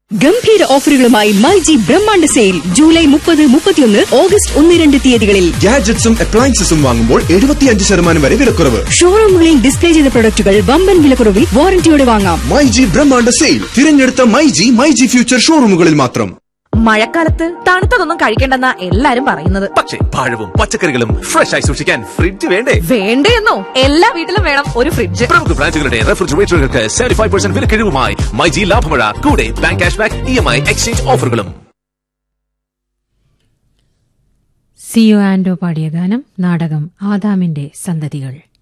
ഗംഭീര ഓഫറുകളുമായി മൈജി ബ്രഹ്മാണ്ഡ സെയിൽ ജൂലൈ മുപ്പത് മുപ്പത്തിയൊന്ന് ഓഗസ്റ്റ് ഒന്ന് രണ്ട് തീയതികളിൽ ഗാഡ്ജറ്റ്സും അപ്ലയൻസസും വാങ്ങുമ്പോൾ എഴുപത്തിയഞ്ച് ശതമാനം വരെ വിലക്കുറവ് ഷോറൂമുകളിൽ ഡിസ്പ്ലേ ചെയ്ത പ്രൊഡക്റ്റുകൾ വമ്പൻ വിലക്കുറവിൽ വാറന്റിയോടെ വാങ്ങാം മൈജി ബ്രഹ്മാണ്ഡ സെയിൽ തിരഞ്ഞെടുത്ത മൈജി മൈജി ഫ്യൂച്ചർ ഷോറൂമുകളിൽ മാത്രം മഴക്കാലത്ത് തണുത്തതൊന്നും കഴിക്കണ്ടെന്നാ എല്ലാരും പറയുന്നത് പക്ഷേ പഴവും പച്ചക്കറികളും ഫ്രഷ് ആയി സൂക്ഷിക്കാൻ ഫ്രിഡ്ജ് വേണ്ടേ വേണ്ടേന്നോ എല്ലാ വീട്ടിലും വേണം ഒരു ഫ്രിഡ്ജ് പ്രമുഖ ബ്രാൻഡുകളുടെ റെഫ്രിജറേറ്ററുകൾക്ക് സെവന്റി ഫൈവ് പെർസെന്റ് വിലക്കിഴിവുമായി മൈജി ലാഭമഴ കൂടെ bank cash back E M I exchange ഓഫറുകളും സിയോ ആൻഡോ പാടിയ ഗാനം നാടകം ആദാമിന്റെ സന്തതികൾ